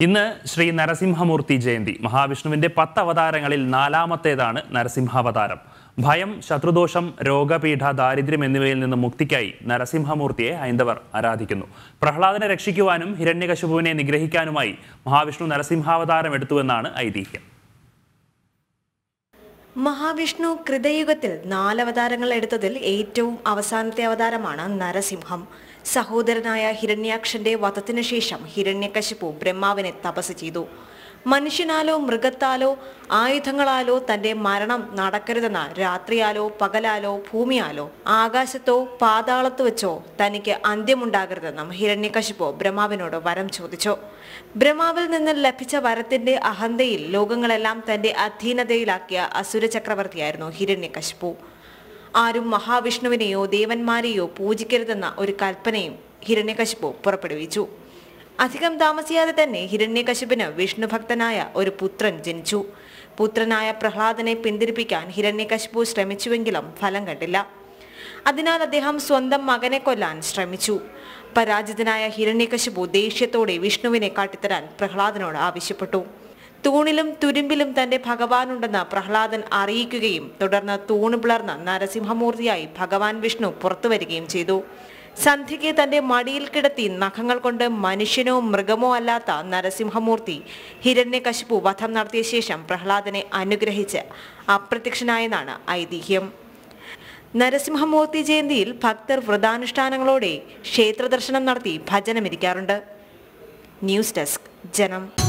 ഇന്ന് ശ്രീ നരസിംഹമൂർത്തി ജയന്തി മഹാവിഷ്ണുവിന്റെ പത്ത് അവതാരങ്ങളിൽ നാലാമത്തേതാണ് നരസിംഹാവതാരം ഭയം ശത്രുദോഷം രോഗപീഠ ദാരിദ്ര്യം എന്നിവയിൽ നിന്ന് മുക്തിക്കായി നരസിംഹമൂർത്തിയെ ഹൈന്ദവർ ആരാധിക്കുന്നു പ്രഹ്ലാദനെ രക്ഷിക്കുവാനും ഹിരണ്യകശിപുവിനെ നിഗ്രഹിക്കാനുമായി മഹാവിഷ്ണു നരസിംഹാവതാരം എടുത്തുവെന്നാണ് ഐതിഹ്യം മഹാവിഷ്ണു കൃതയുഗത്തിൽ നാലവതാരങ്ങൾ എടുത്തതിൽ ഏറ്റവും അവസാനത്തെ അവതാരമാണ് നരസിംഹം സഹോദരനായ ഹിരണ്യാക്ഷന്റെ വധത്തിനു ശേഷം ഹിരണ്യകശിപു ബ്രഹ്മാവിനെ തപസ് ചെയ്തു മനുഷ്യനാലോ മൃഗത്താലോ ആയുധങ്ങളാലോ തന്റെ മരണം നടക്കരുതെന്ന രാത്രിയാലോ പകലാലോ ഭൂമിയാലോ ആകാശത്തോ പാതാളത്ത് വെച്ചോ തനിക്ക് അന്ത്യമുണ്ടാകരുതെന്നും ഹിരണ്യകശിപു ബ്രഹ്മാവിനോട് വരം ചോദിച്ചു ബ്രഹ്മാവിൽ നിന്ന് ലഭിച്ച വരത്തിന്റെ അഹന്തയിൽ ലോകങ്ങളെല്ലാം തന്റെ അധീനതയിലാക്കിയ അസുര ചക്രവർത്തിയായിരുന്നു ഹിരണ്യകശിപു ആരും മഹാവിഷ്ണുവിനെയോ ദേവന്മാരെയോ പൂജിക്കരുതെന്ന ഒരു കൽപ്പനയും ഹിരണ്യകശിപു പുറപ്പെടുവിച്ചു അധികം താമസിയാതെ തന്നെ ഹിരണ്യകശിപിന് വിഷ്ണുഭക്തനായ ഒരു പുത്രൻ ജനിച്ചു പുത്രനായ പ്രഹ്ലാദനെ പിന്തിരിപ്പിക്കാൻ ഹിരണ്യകശിപു ശ്രമിച്ചുവെങ്കിലും ഫലം കണ്ടില്ല അതിനാൽ അദ്ദേഹം സ്വന്തം മകനെ കൊല്ലാൻ ശ്രമിച്ചു പരാജിതനായ ഹിരണ്യകശിപു ദേഷ്യത്തോടെ വിഷ്ണുവിനെ കാട്ടിത്തരാൻ പ്രഹ്ലാദനോട് ആവശ്യപ്പെട്ടു തൂണിലും തുരുമ്പിലും തന്റെ ഭഗവാനുണ്ടെന്ന് പ്രഹ്ലാദൻ അറിയിക്കുകയും തുടർന്ന് തൂണ് പിളർന്ന നരസിംഹമൂർത്തിയായി ഭഗവാൻ വിഷ്ണു പുറത്തു വരികയും ചെയ്തു സന്ധ്യയ്ക്ക് തന്റെ മടിയിൽ കിടത്തി നഖങ്ങൾ കൊണ്ട് മനുഷ്യനോ മൃഗമോ അല്ലാത്ത നരസിംഹമൂർത്തി ഹിരണ്യകശിപു വധം നടത്തിയ ശേഷം പ്രഹ്ലാദനെ അനുഗ്രഹിച്ച് അപ്രത്യക്ഷനായെന്നാണ് ഐതിഹ്യം നരസിംഹമൂർത്തി ജയന്തിയിൽ ഭക്തർ വ്രതാനുഷ്ഠാനങ്ങളോടെ ക്ഷേത്രദർശനം നടത്തി ഭജനമിരിക്കാറുണ്ട് ന്യൂസ് ഡെസ്ക് ജനം